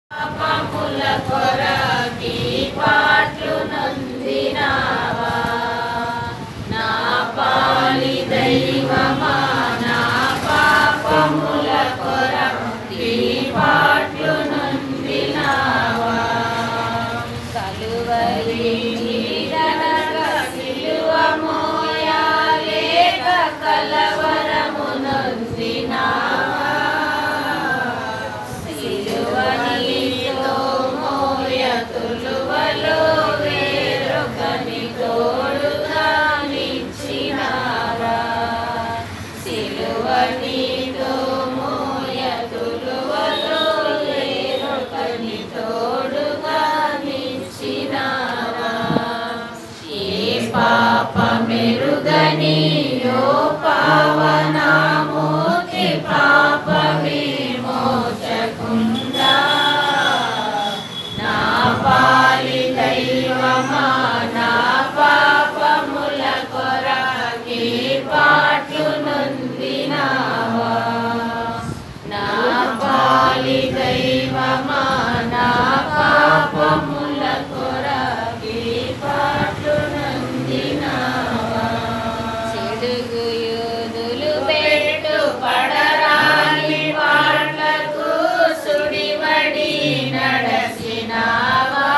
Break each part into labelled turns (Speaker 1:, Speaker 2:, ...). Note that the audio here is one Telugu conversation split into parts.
Speaker 1: చెడుగు యూదులు పెట్టు పడరాని వాళ్ళకు సుడివడి నడసినావా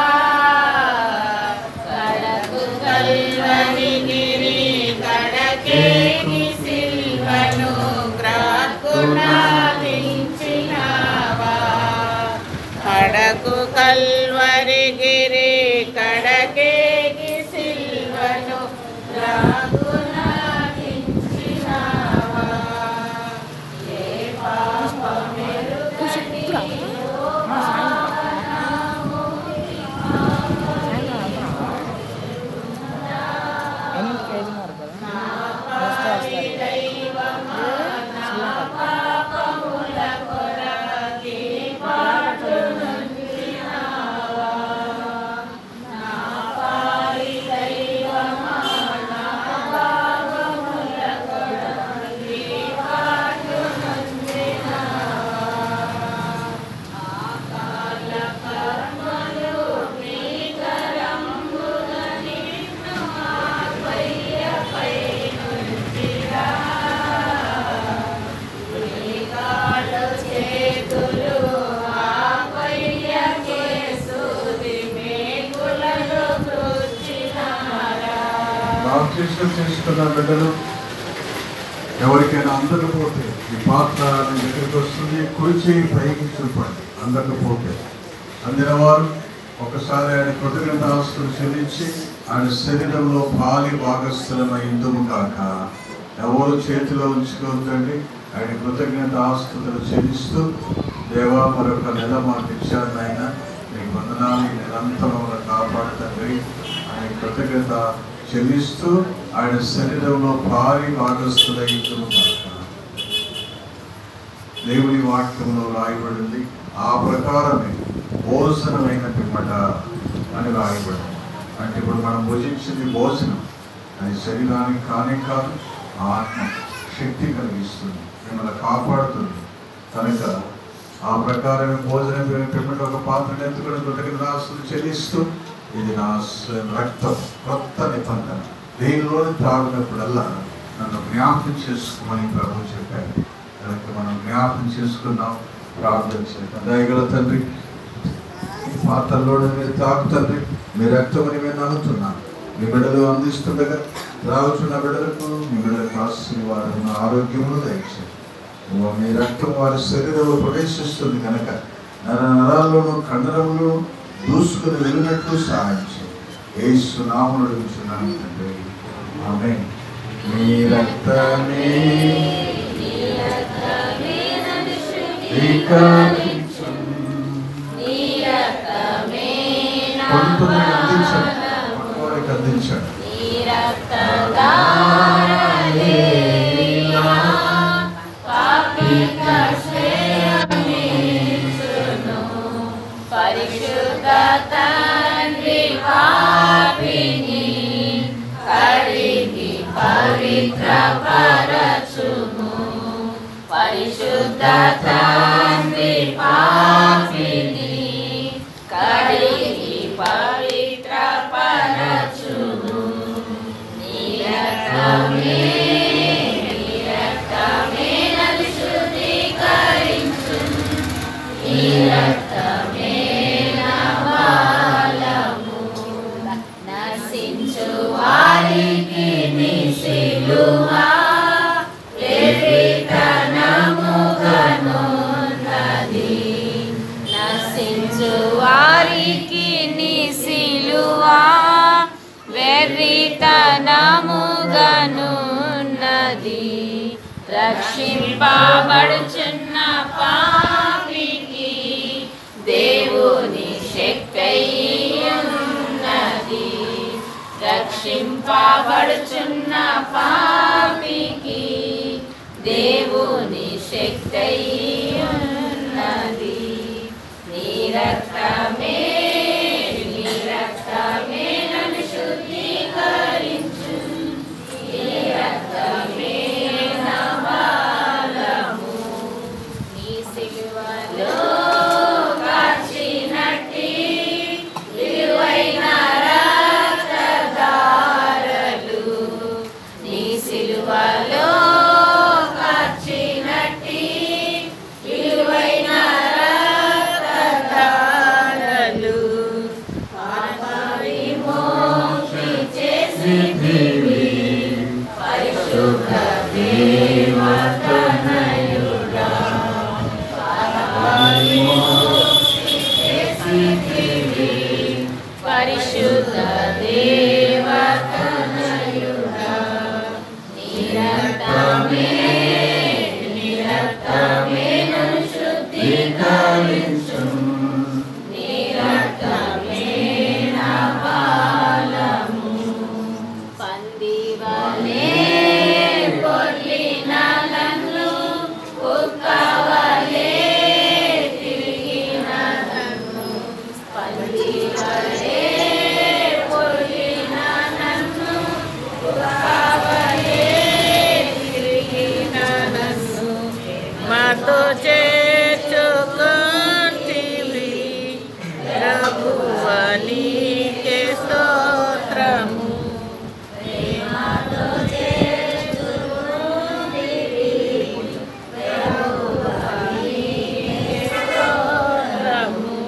Speaker 1: కడకు కల్వరి గిరి కడకేని సిల్వను గ్రాకునాదించినావా కడకు కల్వరి గిరి కడకేని సిల్వను గ్రాకునాదించినావా ఏ
Speaker 2: ఎనిమిదికి ఐదున్నర కదా వస్తే వస్తారు
Speaker 3: బాప్తిష్టం చేసుకున్న బిడ్డలు ఎవరికైనా అందకపోతే ఈ పాత్ర మీ దగ్గరికి వస్తుంది కుడి చేయి పైకి చూపండి అందకపోతే అందిన వారు ఒకసారి ఆయన కృతజ్ఞత ఆస్తులు చెల్లించి ఆయన శరీరంలో పాలి భాగస్థలమై ఇందుము కాక ఎవరు చేతిలో ఉంచుకోవద్దండి ఆయన కృతజ్ఞత ఆస్తులు చెల్లిస్తూ దేవా మరొక నెల మాకు ఇచ్చారు నాయన మీ వందనాలు ఈ నిరంతరం కాపాడుతండి ఆయన కృతజ్ఞత చెల్లిస్తూ ఆయన శరీరంలో భారీ భాగస్థులై ఇందుము కాక దేవుని వాక్యంలో రాయబడింది ఆ ప్రకారమే భోజనమైన పిమ్మట అని రాయబడింది అంటే ఇప్పుడు మనం భుజించింది భోజనం అది శరీరానికి కానే కాదు ఆత్మ శక్తి కలిగిస్తుంది మిమ్మల్ని కాపాడుతుంది కనుక ఆ ప్రకారమే భోజనం పిమ్మట ఒక పాత్రను ఎత్తుకుని కృతజ్ఞత రాసులు చెల్లిస్తూ ఇది నా స- రక్తం కొత్త నిబంధన దేనిలోని త్రాగినప్పుడల్లా నన్ను జ్ఞాపకం చేసుకోమని ప్రభు చెప్పారు కనుక మనం జ్ఞాపకం చేసుకున్నాం ప్రార్థన చేద్దాం దయగల తండ్రి ఈ పాత్రలో మీరు తాగుతండ్రి మీ రక్తమని మేము నమ్ముతున్నాం మీ బిడ్డలు అందిస్తుండగా త్రాగుతున్న బిడ్డలకు మీ బిడ్డలకు ఆశీర్వాదం ఆరోగ్యమును దయచేయండి ఓ మీ రక్తం వారి శరీరంలో ప్రవేశిస్తుంది కనుక నర నరాల్లోనూ కండరంలో దూసుకుని వెళ్ళినట్లు సహాయం చేయండి ఏసు నామమును అడుగుచున్నాను తండ్రి ఆమె మీ రక్తమే కొంతమంది అందించండి కొంతవారికి అందించండి
Speaker 1: పరిశుద్ధ తండ్రి పాపిని కడిగి పవిత్ర పరచుము పరిశుద్ధ తండ్రి పాపిని రక్తమే నా బలము నశించు వారికి నీ సిలువ ప్రేరితనముగనున్నది నశించు వారికి నీ సిలువ వెర్రితనముగనున్నది రక్షింపబడుచున్న పాపికి దేవుని శక్తి ఉన్నది రక్షింపబడుచున్న పాపికి దేవుని శక్తి ఉన్నది నీ రక్తమే నీ రక్తమే నన్ను శుద్ధీకరించు నీ రక్తమే నా బలము నీ సిలువలో కాచినట్టి విలువైన రక్తధారలు నీ సిలువలో కాచినట్టి విలువైన రక్తధారలు పాప విమోక్తి చేసితివి పరిశుద్ధ దేవతనయుడా పరిశుద్ధ దేవతనయుడా నిరతమే నిరతమే నన్ను శుద్ధీకరించు నిరతమే నా బలము పందివలే పొర్లిన నన్ను కుక్కవలే తిరిగిన నన్ను పందివలే పొర్లిన నన్ను కుక్కవలే తిరిగిన నన్ను
Speaker 2: మాతో చేర్చుకుంటివి ప్రభువా నీకే స్తోత్రము స్తోత్రము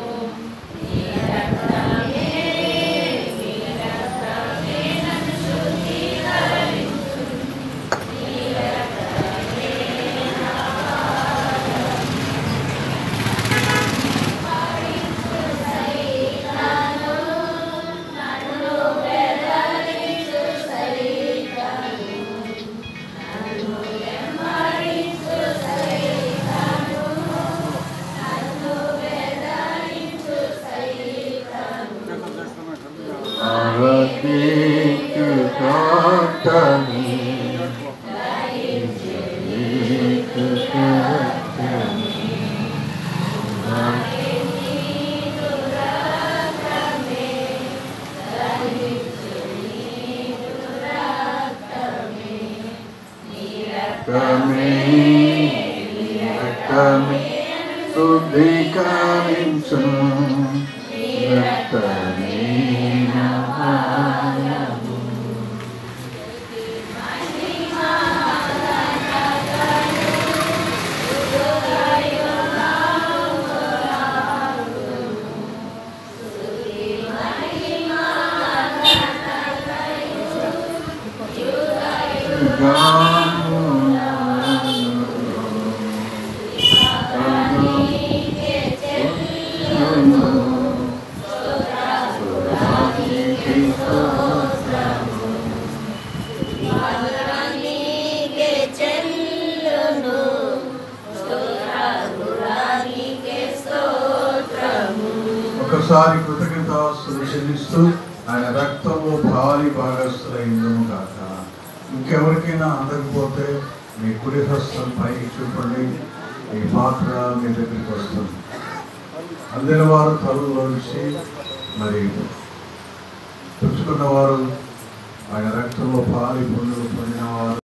Speaker 3: ఆరతికి కాటని నీకు కాటని రక్తమే రక్తమే శుద్ధీకరించు రక్తమే నా బలము.
Speaker 1: నీకే చెల్లును స్తోత్రానికి స్తోత్రము
Speaker 3: ఒకసారి కృతజ్ఞతాస్తులు చెల్లిస్తూ ఆయన రక్తము భారీ భాగస్థులైందును కాక ఇంకెవరికైనా అందకపోతే మీ కుడి హస్తం పైకి చూపండి ఈ పాత్ర మీ దగ్గరికి వస్తుంది అందిన వారు తలలోంచి మరి పుచ్చుకున్న వారు ఆయన రక్తంలో పాలి పొందులు పొందిన వారు